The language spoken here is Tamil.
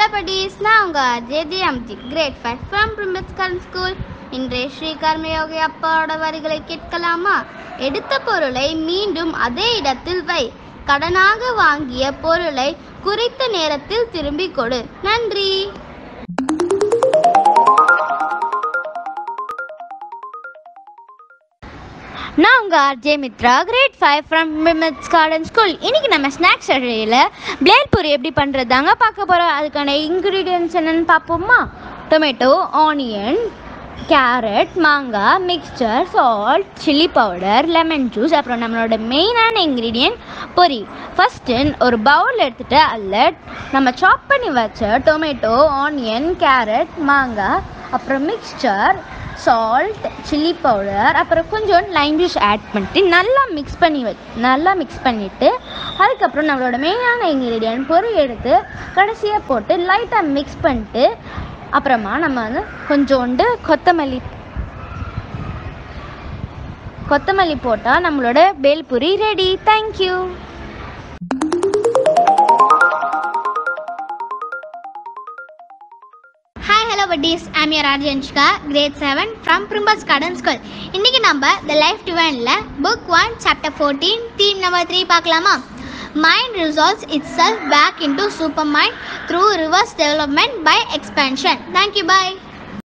படிஸ் நான் உங்கள் அஜய் ஜெயம்ஜி கிரேட் ஃபைவ் ஃப்ரம் பிரிம்பஸ்கன் ஸ்கூல் இன்றைய ஸ்ரீ கர்மயோகி அப்பாவோட வரிகளை கேட்கலாமா எடுத்த பொருளை மீண்டும் அதே இடத்தில் வை கடனாக வாங்கிய பொருளை குறித்த நேரத்தில் திரும்பிக் கொடு நன்றி நான் உங்கள் RJ Mitra grade five from மிமிட்ஸ் கார்டன் ஸ்கூல் இன்றைக்கி நம்ம ஸ்நாக்ஸ் அழையில் பிளேட் பூரி எப்படி பண்ணுறதாங்க பார்க்க போகிறோம் அதுக்கான இன்க்ரீடியன்ட்ஸ் என்னென்னு பார்ப்போமா டொமேட்டோ ஆனியன் கேரட் மாங்காய் mixture salt chilli powder lemon juice அப்புறம் நம்மளோட மெயினான இன்க்ரீடியன்ட் பொரி ஃபஸ்ட்டு ஒரு பவுல் எடுத்துகிட்டு அதில் நம்ம சாப் பண்ணி வச்ச டொமேட்டோ ஆனியன் கேரட் மாங்காய் அப்புறம் மிக்சர் சால்ட் சில்லி பவுடர் அப்புறம் கொஞ்சம் லைம் ஜூஸ் ஆட் பண்ணிட்டு நல்லா மிக்ஸ் பண்ணி வ நல்லா மிக்ஸ் பண்ணிவிட்டு அதுக்கப்புறம் நம்மளோட மெயினான இன்க்ரீடியன்ட் பொரி எடுத்து கடைசியாக போட்டு லைட்டாக மிக்ஸ் பண்ணிட்டு அப்புறமா நம்ம வந்து கொஞ்சோண்டு கொத்தமல்லி கொத்தமல்லி போட்டால் நம்மளோட bhelpuri ready thank you hi hello buddies I'm your Arjanshika grade seven from பிரிம்பஸ் கார்டன் ஸ்கூல் இன்றைக்கி நம்ம த லைஃப் டிவைனில் book one chapter fourteen theme number three பார்க்கலாமா mind resolves itself back into super mind through reverse development by expansion thank you bye